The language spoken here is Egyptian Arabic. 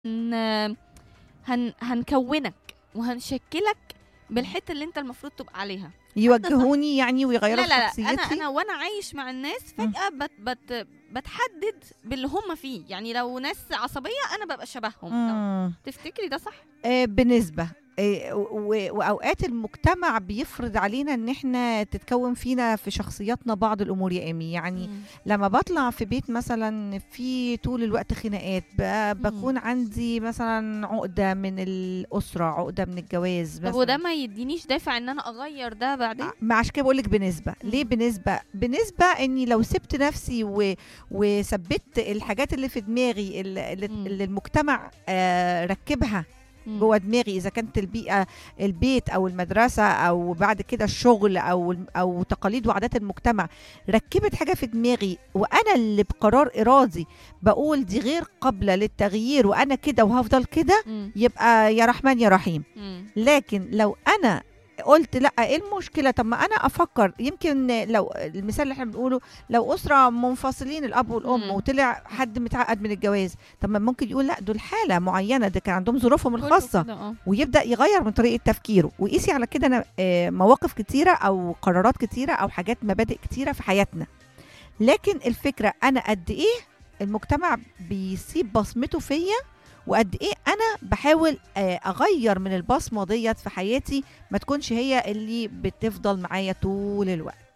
هن هن هنكونك وهنشكلك بالحته اللي انت المفروض تبقى عليها يوجهوني يعني ويغيروا لا لا لا شخصيتي انا انا وانا عايش مع الناس فجاه بت بت بتحدد باللي هم فيه يعني لو ناس عصبيه انا ببقى شبههم لو مم. تفتكري ده صح آه، بنسبة آه، و- واوقات المجتمع بيفرض علينا ان احنا تتكون فينا في شخصياتنا بعض الامور يا امي يعني مم. لما بطلع في بيت مثلا في طول الوقت خناقات ب- بكون عندي مثلا عقده من الاسره عقده من الجواز طب مثلا وده ما يدينيش دافع ان انا اغير ده بعدين ما عشان كده بقول لك بنسبه ليه مم. بنسبه بنسبه اني لو سبت نفسي و... وثبت الحاجات اللي في دماغي اللي, اللي مم. اللي المجتمع آه ركبها مم. جوه دماغي اذا كانت البيئه البيت او المدرسه او بعد كده الشغل او او تقاليد وعادات المجتمع ركبت حاجه في دماغي وانا اللي بقرار ارادي بقول دي غير قابله للتغيير وانا كده وهفضل كده مم. يبقى يا رحمن يا رحيم مم. لكن لو انا قلت لا ايه المشكله طب ما انا افكر يمكن لو المثال اللي احنا بنقوله لو اسره منفصلين الاب والام مم. وطلع حد متعقد من الجواز طب ما ممكن يقول لا دول حاله معينه ده كان عندهم ظروفهم كله الخاصه كده، اه ويبدا يغير من طريقه تفكيره وقيسي على كده أنا آه، مواقف كتيره او قرارات كتيره او حاجات مبادئ كتيره في حياتنا لكن الفكره انا قد ايه المجتمع بيسيب بصمته فيا وقد ايه انا بحاول آه، اغير من البصمه ديت في حياتي ما تكونش هي اللي بتفضل معايا طول الوقت